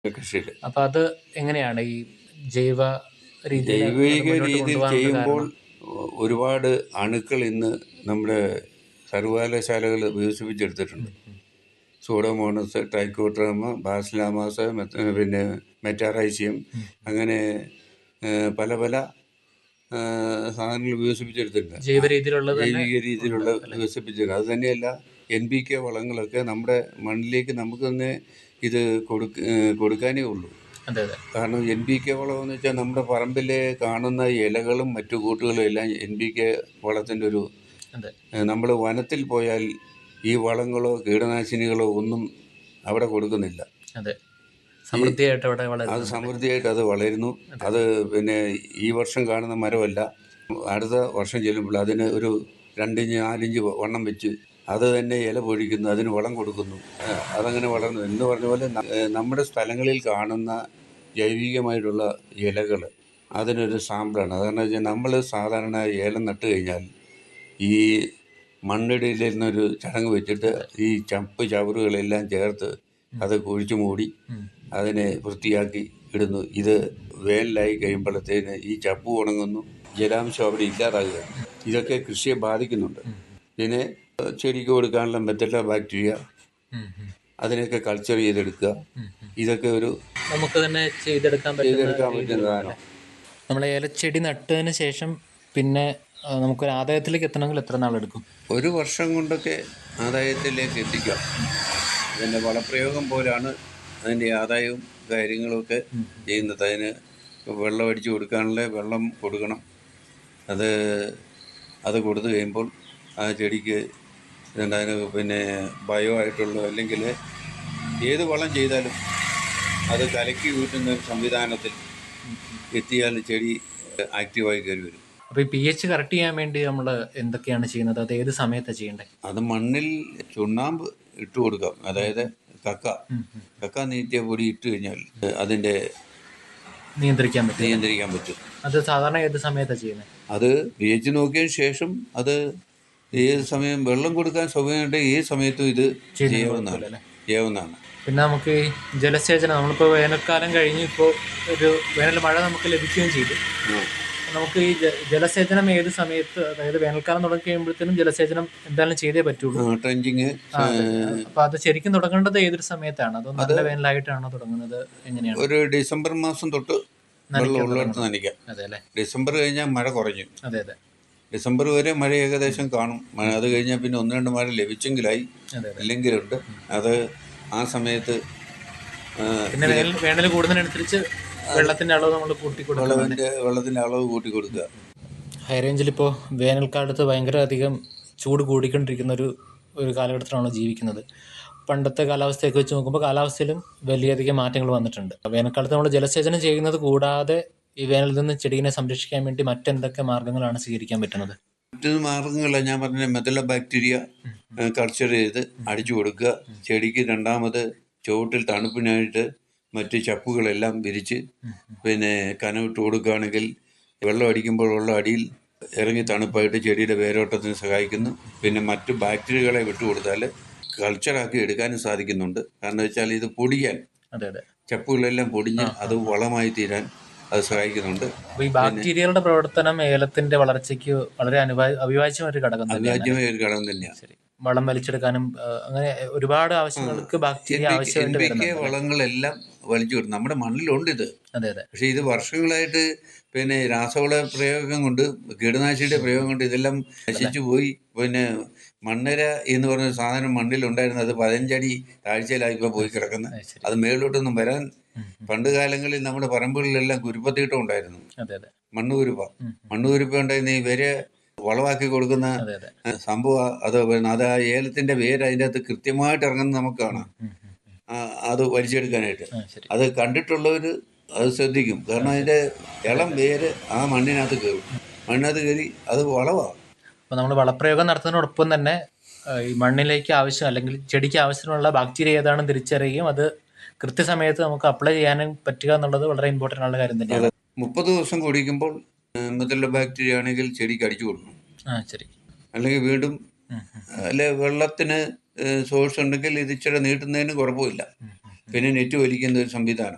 കൃഷിയിൽ അപ്പൊ അത് എങ്ങനെയാണ് ഈ ജൈവ രീതിയിൽ ജൈവിക മുന്നോട്ട് രീതിയിൽ കൊണ്ടുപോകാനുള്ള ചെയ്യുമ്പോൾ കാരണം? ഒരുപാട് അണുക്കൾ ഇന്ന് നമ്മുടെ സർവകലാശാലകൾ വികസിപ്പിച്ചെടുത്തിട്ടുണ്ട് സൂഡോമോണസ് ട്രൈക്കോട്രാമ ബാസിലാമാസ് മെത്ത- പിന്നെ മെറ്റാറൈസിയം അങ്ങനെ ഏഹ്, പല പല ഏഹ്, സാധനങ്ങൾ വികസിപ്പിച്ചെടുത്തിട്ടുണ്ട് ജൈവ രീതിയിലുള്ളത് തന്നെ ജൈവിക രീതിയിലുള്ള വികസിപ്പിച്ചത് അത് തന്നെയല്ല എൻ പി കെ വളങ്ങളൊക്കെ നമ്മുടെ മണ്ണിലേക്ക് നമുക്ക് തന്നെ ഇത് കൊടുക്ക ഏഹ്, കൊടുക്കാനേ ഉള്ളൂ അതെ അതെ കാരണം എൻ പി കെ വളം എന്ന് വെച്ചാൽ നമ്മുടെ പറമ്പിലെ കാണുന്ന ഇലകളും മറ്റു കൂട്ടുകളും എല്ലാം എൻ പി കെ വളത്തിൻ്റെ ഒരു അതെ നമ്മൾ വനത്തിൽ പോയാൽ ഈ വളങ്ങളോ കീടനാശിനികളോ ഒന്നും അവിടെ കൊടുക്കുന്നില്ല അതെ സമൃദ്ധിയായിട്ട് അവിടെ വളരെ അത് സമൃദ്ധിയായിട്ട് അത് വളരുന്നു അത് പിന്നെ ഈ വർഷം കാണുന്ന മരമല്ല അടുത്ത വർഷം ചെല്ലുമ്പോൾ അതിന് ഒരു രണ്ടിഞ്ച് നാലിഞ്ച് വണ്ണം വെച്ച് അത് തന്നെ ഇല പൊഴിക്കുന്നു അതിന് വളം കൊടുക്കുന്നു ആ, അതങ്ങനെ വളർന്നു എന്ന് പറഞ്ഞ പോലെ ന- ഏ, നമ്മുടെ സ്ഥലങ്ങളിൽ കാണുന്ന ജൈവികമായിട്ടുള്ള ഇലകൾ അതിനൊരു സാമ്പിളാണ് അതെന്ന് വെച്ചാൽ നമ്മൾ സാധാരണ ഏലം നട്ട് കഴിഞ്ഞാൽ ഈ മണ്ണിടയിൽ നിന്നൊരു ചടങ്ങ് വെച്ചിട്ട് ഈ ചപ്പ് ചവറുകളെല്ലാം ചേർത്ത് അത് കുഴിച്ചു മൂടി ഉം. അതിനെ വൃത്തിയാക്കി ഇടുന്നു ഇത് വേനലായി കഴിയുമ്പോഴത്തേന് ഈ ചപ്പ് ഉണങ്ങുന്നു ജലാംശം അവിടെ ഇല്ലാതാകുകയാണ് ഇതൊക്കെ കൃഷിയെ ബാധിക്കുന്നുണ്ട് പിന്നെ ഏഹ്, ചെടിക്ക് കൊടുക്കാനുള്ള മെത്തല്ല ബാക്ടീരിയ ഉം, ഉം, അതിനെയൊക്കെ കൾച്ചർ ചെയ്തെടുക്കുക ഉം, ഉം. ഇതൊക്കെ ഒരു നമുക്ക് തന്നെ ചെയ്തെടുക്കാൻ പറ്റുന്ന ചെയ്തെടുക്കാൻ പറ്റുന്നതാണ് നമ്മൾ ഏലച്ചെടി നട്ടതിന് ശേഷം പിന്നെ ആ, നമുക്കൊരു ആദായത്തിലേക്ക് എത്തണമെങ്കിൽ എത്ര നാളെടുക്കും ഒരു വർഷം കൊണ്ടൊക്കെ ആദായത്തിലേക്ക് എത്തിക്കാം അതിൻ്റെ വളപ്രയോഗം പോലാണ് അതിൻ്റെ ആദായവും കാര്യങ്ങളുമൊക്കെ ചെയ്യുന്നത് അതിന് വെള്ളം അടിച്ചു കൊടുക്കാനുള്ള വെള്ളം കൊടുക്കണം അത് അത് കൊടുത്തു കഴിയുമ്പോൾ ആ ചെടിക്ക് ഇതുണ്ട് അതിന് പിന്നെ ബയോ ആയിട്ടുള്ള അല്ലെങ്കിൽ ഏത് വളം ചെയ്താലും അത് കലക്കി ഊറ്റുന്ന ഒരു സംവിധാനത്തിൽ എത്തിയാൽ ചെടി ആക്റ്റീവായി കയറി വരും അപ്പോൾ ഈ പി എച്ച് കറക്റ്റ് ചെയ്യാൻ വേണ്ടി നമ്മൾ എന്തൊക്കെയാണ് ചെയ്യുന്നത് അത് ഏത് സമയത്താണ് ചെയ്യേണ്ടത് അത് മണ്ണിൽ ചുണ്ണാമ്പ് ഇട്ട് കൊടുക്കാം അതായത് കക്ക കക്ക നീറ്റിയ പൊടി ഇട്ട് കഴിഞ്ഞാൽ അതിൻ്റെ നിയന്ത്രിക്കാൻ പറ്റും നിയന്ത്രിക്കാൻ പറ്റും അത് സാധാരണ ഏത് സമയത്താണ് ചെയ്യുന്നത് അത് പി എച്ച് നോക്കിയതിന് ശേഷം അത് ഏത് സമയം വെള്ളം കൊടുക്കാൻ സൗകര്യമുണ്ട് ഏത് സമയത്തും ഇത് ചെയ്യാവുന്നതാണ് അല്ലേ? ചെയ്യാവുന്നതാണ് പിന്നെ നമുക്ക് ഈ ജലസേചനം നമ്മളിപ്പോൾ വേനൽക്കാലം കഴിഞ്ഞ് ഇപ്പോൾ ഒരു വേനൽ മഴ നമുക്ക് ലഭിക്കുകയും ചെയ്തു ആ. നമുക്ക് ഈ ജ- ജലസേചനം ഏത് സമയത്ത് അതായത് വേനൽക്കാലം തുടങ്ങി കഴിയുമ്പോഴത്തേനും ജലസേചനം എന്തായാലും ചെയ്തേ പറ്റുള്ളൂ ട്രെഞ്ചിങ് അപ്പൊ അത് ശരിക്കും തുടങ്ങേണ്ടത് ഏതൊരു സമയത്താണ് അതോ നല്ല വേനലായിട്ടാണോ തുടങ്ങുന്നത് എങ്ങനെയാണ് ഒരു ഡിസംബർ മാസം തൊട്ട് വെള്ളം ഉള്ളിടത്ത് നനയ്ക്കാം അതെ അല്ലേ ഡിസംബർ കഴിഞ്ഞാൽ മഴ കുറഞ്ഞു അതെ അതെ ഡിസംബർ വരെ മഴ ഏകദേശം കാണും മഴ അത് കഴിഞ്ഞാൽ പിന്നെ ഒന്ന് രണ്ട് മഴ ലഭിച്ചെങ്കിലായി അതെ അതെ ഇല്ലെങ്കിലുണ്ട് അത് ആ സമയത്ത് ആ, പിന്നെ വേനൽ വേനൽ കൂടുന്നതിനനുസരിച്ച് വെള്ളത്തിന്റെ അളവ് നമ്മൾ കൂട്ടി കൊടുക്കണം വെള്ളത്തിൻ്റെ വെള്ളത്തിൻ്റെ അളവ് കൂട്ടി കൊടുക്കുക ഹൈ റേഞ്ചിൽ ഇപ്പോൾ വേനൽക്കാലത്ത് ഭയങ്കര അധികം ചൂട് കൂടിക്കൊണ്ടിരിക്കുന്ന ഒരു ഒരു കാലഘട്ടത്തിലാണ് ജീവിക്കുന്നത് പണ്ടത്തെ കാലാവസ്ഥയൊക്കെ വെച്ച് നോക്കുമ്പോൾ കാലാവസ്ഥയിലും വലിയധികം മാറ്റങ്ങൾ വന്നിട്ടുണ്ട് വേനൽക്കാലത്ത് നമ്മൾ ജലസേചനം ചെയ്യുന്നത് കൂടാതെ ഈ വേനലിൽ നിന്ന് ചെടീനെ സംരക്ഷിക്കാൻ വേണ്ടി മറ്റെന്തൊക്കെ മാർഗങ്ങളാണ് സ്വീകരിക്കാൻ പറ്റുന്നത് മറ്റൊരു മാർഗങ്ങളല്ല ഞാൻ പറഞ്ഞ മെത്തല ബാക്ടീരിയ കൾച്ചർ ചെയ്ത് അടിച്ചു കൊടുക്കുക ചെടിക്ക് രണ്ടാമത് ചുവട്ടിൽ തണുപ്പിനായിട്ട് മറ്റ് ചപ്പുകളെല്ലാം വിരിച്ച് പിന്നെ കനവിട്ട് കൊടുക്കുകയാണെങ്കിൽ വെള്ളം അടിക്കുമ്പോൾ വെള്ളം അടിയിൽ ഇറങ്ങി തണുപ്പായിട്ട് ചെടിയുടെ വേരോട്ടത്തിന് സഹായിക്കുന്നു പിന്നെ മറ്റ് ബാക്ടീരിയകളെ വിട്ടുകൊടുത്താൽ കൾച്ചറാക്കി എടുക്കാനും സാധിക്കുന്നുണ്ട് കാരണം വെച്ചാൽ ഇത് പൊടിയാൻ അതെ അതെ ചപ്പുകളെല്ലാം പൊടിഞ്ഞ് അത് വളമായി തീരാൻ അത് സഹായിക്കുന്നുണ്ട് അപ്പോൾ ഈ ബാക്ടീരിയകളുടെ പ്രവർത്തനം ഏലത്തിന്റെ വളർച്ചയ്ക്ക് വളരെ അനുവാ അവിഭാജ്യമായ ഒരു ഘടകം തന്നെയാണ് അവിഭാജ്യമായ ഒരു ഘടകം തന്നെയാണ് ശരി വളം വലിച്ചെടുക്കാനും ആ, അങ്ങനെ ഒരുപാട് ആവശ്യങ്ങൾക്ക് ബാക്ടീരിയ ആവശ്യമായിട്ട് എൻ പി കെ വരുന്നുണ്ട് വളങ്ങളെല്ലാം വലിച്ചു വിടും നമ്മുടെ മണ്ണിലുണ്ട് ഇത് അതെ അതെ പക്ഷേ ഇത് വർഷങ്ങളായിട്ട് പിന്നെ രാസവള പ്രയോഗം കൊണ്ട് കീടനാശിനിയുടെ പ്രയോഗം കൊണ്ട് ഇതെല്ലാം നശിച്ചു പോയി പിന്നെ മണ്ണര എന്ന് പറഞ്ഞ സാധനം മണ്ണിലുണ്ടായിരുന്നത് അത് പതിനഞ്ചടി താഴ്ചയിലായി ഇപ്പോൾ പോയി കിടക്കുന്നത് അത് ശരി അത് മേളിലോട്ടൊന്നും വരാൻ ഉം, പണ്ട് കാലങ്ങളിൽ നമ്മുടെ പറമ്പുകളിലെല്ലാം കുരുപ്പത്തീട്ടം ഉണ്ടായിരുന്നു അതെ അതെ മണ്ണ് കുരുപ്പ ഉം, മണ്ണ് കുരുപ്പ ഉണ്ടായിരുന്ന ഈ വരെ വളമാക്കി കൊടുക്കുന്ന അതെ അതെ ഏഹ്, സംഭവം അത് പിന്നെ അത് ആ ഏലത്തിന്റെ വേര് അതിൻ്റെ അകത്ത് കൃത്യമായിട്ട് ഇറങ്ങുന്നത് നമുക്ക് കാണാം ഉം, ഉം, ഉം. ആ, അത് വലിച്ചെടുക്കാനായിട്ട് ആ, ശരി അത് കണ്ടിട്ടുള്ളവർ അത് ശ്രദ്ധിക്കും കാരണം അതിൻ്റെ ഇളം വേര് ആ മണ്ണിനകത്ത് കയറും മണ്ണിനകത്ത് കയറി അത് വളവാണ് അപ്പോൾ നമ്മൾ വളപ്രയോഗം നടത്തുന്നതിനോടൊപ്പം തന്നെ ആ, ഈ മണ്ണിലേക്ക് ആവശ്യം അല്ലെങ്കിൽ ചെടിക്ക് ആവശ്യമുള്ള ബാക്ടീരിയ ഏതാണെന്ന് തിരിച്ചറിയുകയും അത് കൃത്യസമയത്ത് നമുക്ക് അപ്ലൈ ചെയ്യാനും പറ്റുക എന്നുള്ളത് വളരെ ഇമ്പോർട്ടൻ്റ് ആയുള്ള കാര്യം തന്നെയാണ് മുപ്പത് ദിവസം കുടിക്കുമ്പോൾ മെത്തല്ല ബാക്ടീരിയ ആണെങ്കിൽ ചെടിക്ക് അടിച്ചു കൊടുക്കണം ആ ശരി അല്ലെങ്കിൽ വീണ്ടും ഉം, ഉം, അല്ലെ വെള്ളത്തിന് സോഴ്സ് ഉണ്ടെങ്കിൽ ഇത് ഇച്ചിരി നീട്ടുന്നതിന് കുഴപ്പമില്ല ഉം, ഉം. പിന്നെ നെറ്റ് വലിക്കുന്ന ഒരു സംവിധാനം